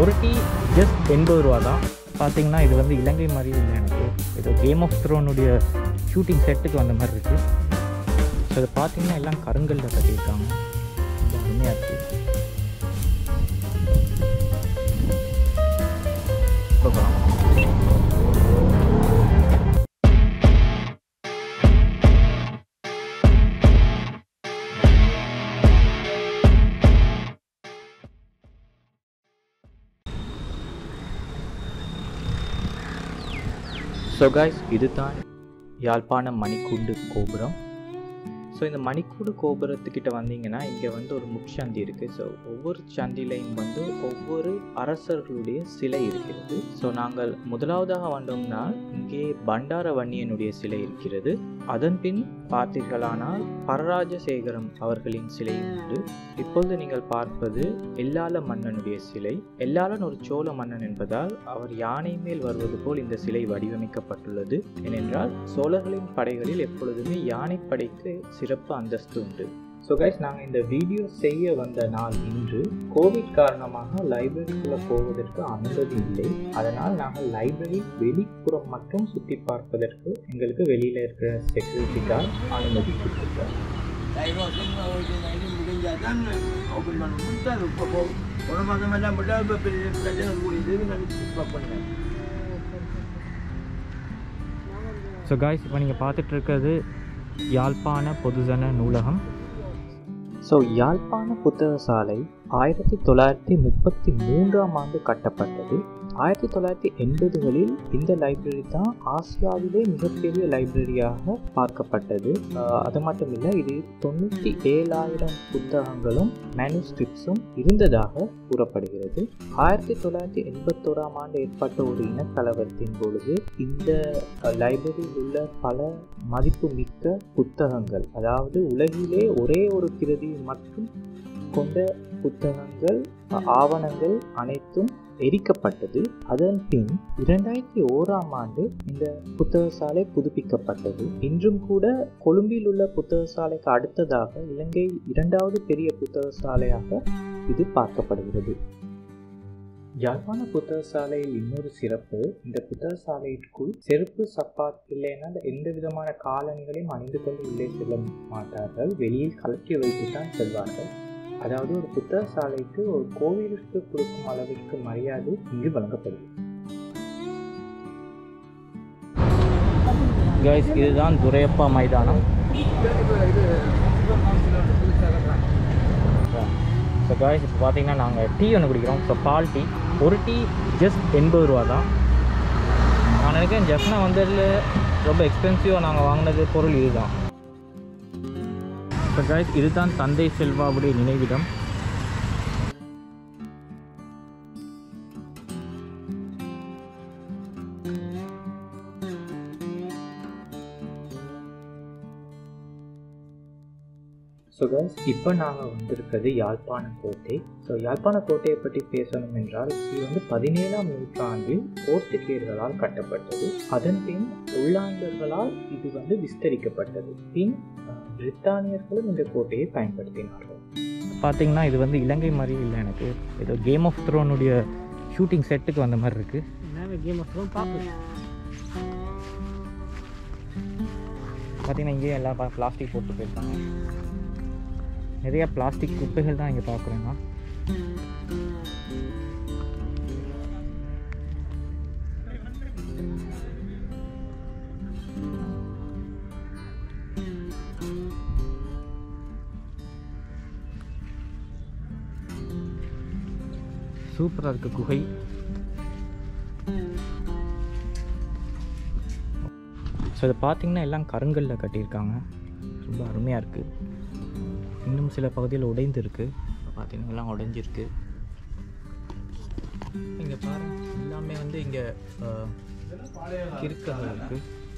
ஒரு tea just எண்பது ரூபா தான் பார்த்தீங்கன்னா இது வந்து இலங்கை மாதிரி இல்லை எனக்கு ஏதோ கேம் ஆஃப் த்ரோனுடைய ஷூட்டிங் செட்டுக்கு வந்த மாதிரி இருக்குது ஸோ இதை பார்த்தீங்கன்னா எல்லாம் கருங்கல்ல கட்டியிருக்காங்க ரொம்ப அருமையாக இருக்குது போகலாம் ஸோ காய்ஸ் இதுதான் யாழ்ப்பாணம் மணிக்கூண்டு கோபுரம் ஸோ இந்த மணிக்கூடு கோபுரத்துக்கிட்ட வந்தீங்கன்னா இங்கே வந்து ஒரு முட்சந்தி இருக்குது ஸோ ஒவ்வொரு சந்திலையும் வந்து ஒவ்வொரு அரசர்களுடைய சிலை இருக்கிறது ஸோ நாங்கள் முதலாவதாக வந்தோம்னா இங்கே பண்டார வன்னியனுடைய சிலை இருக்கிறது அதன் பின் பார்த்தீர்களானால் பரராஜசேகரம் அவர்களின் சிலை உண்டு இப்பொழுது நீங்கள் பார்ப்பது எல்லால மன்னனுடைய சிலை எல்லாளன் ஒரு சோழ மன்னன் என்பதால் அவர் யானை மேல் வருவது போல் இந்த சிலை வடிவமைக்கப்பட்டுள்ளது ஏனென்றால் சோழர்களின் படைகளில் எப்பொழுதுமே யானைப்படைக்கு சிறப்பு அந்தஸ்து உண்டு ஸோ கைஸ் நாங்கள் இந்த வீடியோ செய்ய வந்த நாள் இன்று கோவிட் காரணமாக லைப்ரரிக்குள்ளே போவதற்கு அனுமதி இல்லை அதனால் நாங்கள் லைப்ரரி வெளிப்புறம் மட்டும் சுற்றி பார்ப்பதற்கு எங்களுக்கு வெளியில் இருக்கிற செக்யூரிட்டி கார்டு அனுமதி கொடுத்துருக்காங்க ஒரு மாதம் எல்லாம் விட இப்போ பெரிய பிரச்சனை கூடியது நான் ஸ்டாப் பண்ணேன் ஸோ காய்ஸ் இப்போ நீங்கள் பார்த்துட்டு இருக்கிறது யாழ்ப்பாண பொதுஜன நூலகம் ஸோ யாழ்ப்பாண புத்தக சாலை ஆயிரத்தி தொள்ளாயிரத்தி முப்பத்தி மூன்றாம் ஆண்டு கட்டப்பட்டது ஆயிரத்தி தொள்ளாயிரத்தி எண்பதுகளில் இந்த லைப்ரரி தான் ஆசியாவிலே மிகப்பெரிய லைப்ரரியாக பார்க்கப்பட்டது ஆஹ் அது மட்டும் இல்லை இது தொண்ணூற்றி ஏழாயிரம் புத்தகங்களும் மேனுஸ்கிரிப்ட்ஸும் இருந்ததாக கூறப்படுகிறது ஆயிரத்தி தொள்ளாயிரத்தி எண்பத்தோராம் ஆண்டு ஏற்பட்ட ஒரு இனக்கலவரத்தின் பொழுது இந்த லைப்ரரியில் உள்ள பல மதிப்புமிக்க புத்தகங்கள் அதாவது உலகிலே ஒரே ஒரு பிரதி மட்டும் கொண்ட புத்தகங்கள் ஆவணங்கள் அனைத்தும் எரிக்கப்பட்டது அதன் பின் இரண்டாயிரத்தி ஓராம் ஆண்டு இந்த புத்தக சாலை புதுப்பிக்கப்பட்டது இன்றும் கூட கொழும்பில் உள்ள புத்தக சாலைக்கு அடுத்ததாக இலங்கை இரண்டாவது பெரிய புத்தக சாலையாக இது பார்க்கப்படுகிறது யாழ்ப்பாண புத்தக சாலையில் இன்னொரு சிறப்பு இந்த புத்தக சாலைக்குள் செருப்பு சப்பாத் இல்லைன்னா எந்த விதமான காலணிகளையும் அணிந்து கொண்டு உள்ளே செல்ல மாட்டார்கள் வெளியில் கலக்கி வைத்து தான் செல்வார்கள் அதாவது ஒரு புத்தக சாலைக்கு ஒரு கோவிலுக்கு கொடுக்கும் அளவிற்கு மரியாதை இங்கு வழங்கப்படுது கைஸ் இதுதான் துரையப்பா மைதானம் ஸோ காய்ஸ் இப்போ பார்த்தீங்கன்னா நாங்கள் டீ ஒன்று குடிக்கிறோம் ஸோ பால் டீ ஒரு டீ ஜஸ்ட் எண்பது ரூபா தான் நான் நினைக்கிறேன் ஜஸ்னா வந்ததில் ரொம்ப எக்ஸ்பென்சிவாக நாங்கள் வாங்கினது பொருள் இதுதான் ஸோ காய்ஸ் இதுதான் தந்தை செல்வாவுடைய நினைவிடம் ஸோ கைஸ் இப்போ நாங்கள் வந்திருக்கிறது யாழ்ப்பாண கோட்டை ஸோ யாழ்ப்பாண கோட்டையை பற்றி பேசணும் என்றால் இது வந்து பதினேழாம் நூற்றாண்டில் போர்த்துகேயர்களால் கட்டப்பட்டது அதன் பின் உள்ளாந்தர்களால் இது வந்து விஸ்தரிக்கப்பட்டது பின் அஹ், பிரித்தானியர்களும் இந்த கோட்டையை பயன்படுத்தினார்கள் பார்த்தீங்கன்னா இது வந்து இலங்கை மாதிரி இல்லை எனக்கு ஏதோ கேம் ஆஃப் த்ரோனுடைய ஷூட்டிங் செட்டுக்கு வந்த மாதிரி இருக்குது நாங்கள் கேம் ஆஃப் த்ரோன் பார்க்கல பார்த்தீங்கன்னா இங்கேயும் எல்லாம் பிளாஸ்டிக் போட்டு போயிருக்காங்க நிறைய பிளாஸ்டிக் குப்பைகள் தான் இங்கே பார்க்குறேன்னா சூப்பராக இருக்குது குகை ஸோ இதை பார்த்தீங்கன்னா எல்லாம் கருங்கல்ல கட்டியிருக்காங்க ரொம்ப அருமையாக இருக்குது இன்னும் சில பகுதியில் உடைந்து இருக்கு பார்த்தீங்கன்னா எல்லாம் உடைஞ்சிருக்கு இங்கே பாருங்க எல்லாமே வந்து இங்கே கிறுக்கங்கள் இருக்கு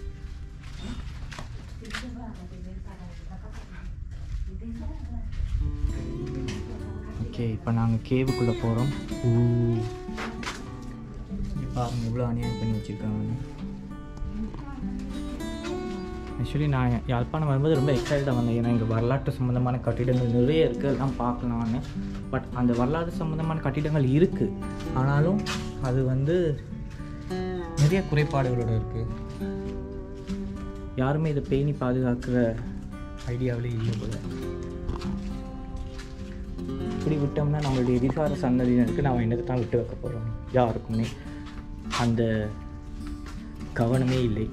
ஓகே இப்போ நாங்கள் கேவுக்குள்ளே போகிறோம் பாருங்க இவ்வளோ அநியாயம் பண்ணி வச்சுருக்காங்க ஆக்சுவலி நான் யாழ்ப்பாணம் வரும்போது ரொம்ப எக்ஸைட்டாக வந்தேன் ஏன்னா இங்கே வரலாற்று சம்மந்தமான கட்டிடங்கள் நிறைய இருக்குது எல்லாம் பார்க்கலான்னு பட் அந்த வரலாற்று சம்மந்தமான கட்டிடங்கள் இருக்குது ஆனாலும் அது வந்து நிறைய குறைபாடுகளோட இருக்குது யாருமே இதை பேணி பாதுகாக்கிற ஐடியாவிலே இல்லை போல இப்படி விட்டோம்னா நம்மளுடைய எதிர்கால சன்னதியினருக்கு நாம் என்னத்தை தான் விட்டு வைக்க போகிறோம் யாருக்குமே அந்த கவனமே இல்லை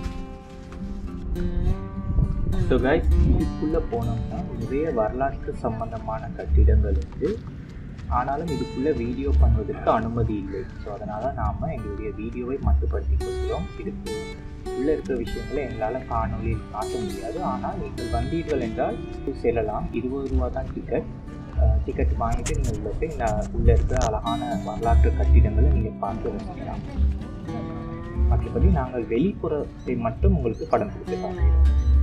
ஸோ கைஸ் இதுக்குள்ளே போனோம்னா நிறைய வரலாற்று சம்பந்தமான கட்டிடங்கள் இருக்குது ஆனாலும் இதுக்குள்ளே வீடியோ பண்ணுவதற்கு அனுமதி இல்லை ஸோ அதனால் நாம் எங்களுடைய வீடியோவை மட்டுப்படுத்தி கொள்கிறோம் இதுக்கு உள்ளே இருக்கிற விஷயங்களை எங்களால் காணொலியில் காட்ட முடியாது ஆனால் நீங்கள் வந்தீர்கள் என்றால் செல்லலாம் இருபது ரூபா தான் டிக்கெட் டிக்கெட் வாங்கிட்டு நீங்கள் உள்ள போய் நான் உள்ளே இருக்கிற அழகான வரலாற்று கட்டிடங்களை நீங்கள் பார்த்து ரசிக்கலாம் மற்றபடி நாங்கள் வெளிப்புறத்தை மட்டும் உங்களுக்கு படம் கொடுத்து காட்டுகிறோம்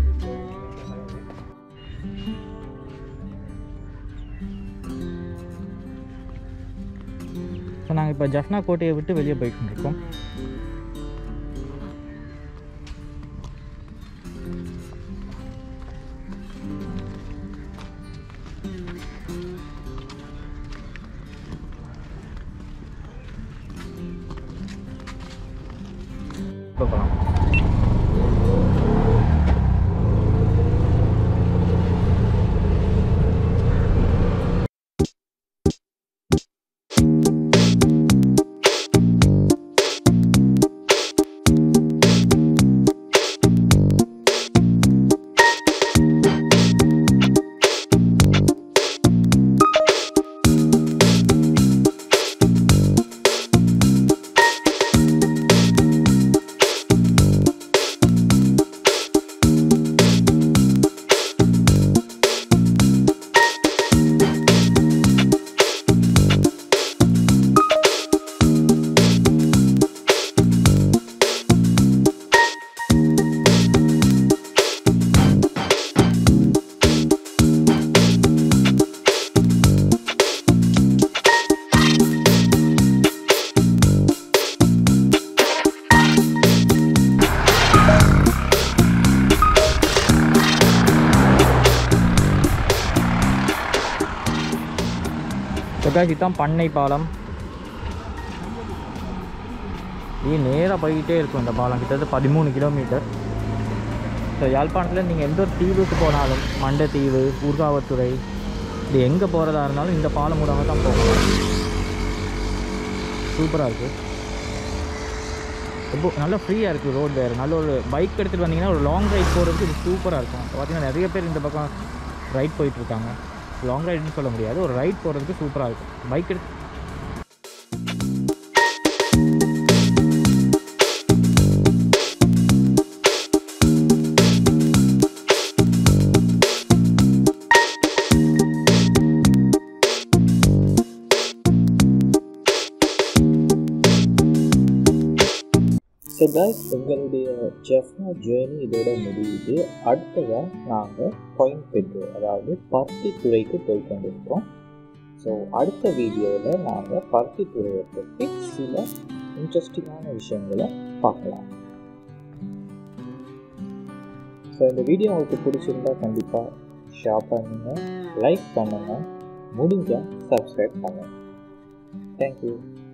ஸோ நாங்கள் இப்போ ஜஃப்னா கோட்டையை விட்டு வெளியே போயிட்டு இருக்கோம் இப்போ போகலாம் பிரகாஷ் தான் பண்ணை பாலம் இது நேராக போய்கிட்டே இருக்கும் இந்த பாலம் கிட்டத்தட்ட பதிமூணு கிலோமீட்டர் ஸோ யாழ்ப்பாணத்தில் நீங்கள் எந்த ஒரு தீவுக்கு போனாலும் மண்டை தீவு ஊர்காவத்துறை இது எங்கே போகிறதா இருந்தாலும் இந்த பாலம் மூலமாக தான் போகணும் சூப்பராக இருக்குது ரொம்ப நல்லா ஃப்ரீயாக இருக்குது ரோடு வேறு நல்ல ஒரு பைக் எடுத்துகிட்டு வந்தீங்கன்னா ஒரு லாங் ரைட் போகிறதுக்கு இது சூப்பராக இருக்கும் இப்போ பார்த்தீங்கன்னா நிறைய பேர் இந்த பக்கம் ரைட் போயிட்டுருக்காங்க லாங் ரைடுன்னு சொல்ல முடியாது ஒரு ரைட் போகிறதுக்கு சூப்பராக இருக்கும் பைக் எடுத்து ஸோ கைஸ் எங்களுடைய ஜெஃப்னா ஜேர்னி இதோட முடியுது அடுத்ததாக நாங்கள் பாயிண்ட் பெட்ரோல் அதாவது பருத்தி துறைக்கு போய் கொண்டிருக்கோம் ஸோ அடுத்த வீடியோவில் நாங்கள் பருத்தி துறையை பற்றி சில இன்ட்ரெஸ்டிங்கான விஷயங்களை பார்க்கலாம் ஸோ இந்த வீடியோ உங்களுக்கு பிடிச்சிருந்தா கண்டிப்பாக ஷேர் பண்ணுங்கள் லைக் பண்ணுங்கள் முடிஞ்சால் சப்ஸ்கிரைப் பண்ணுங்கள் தேங்க்யூ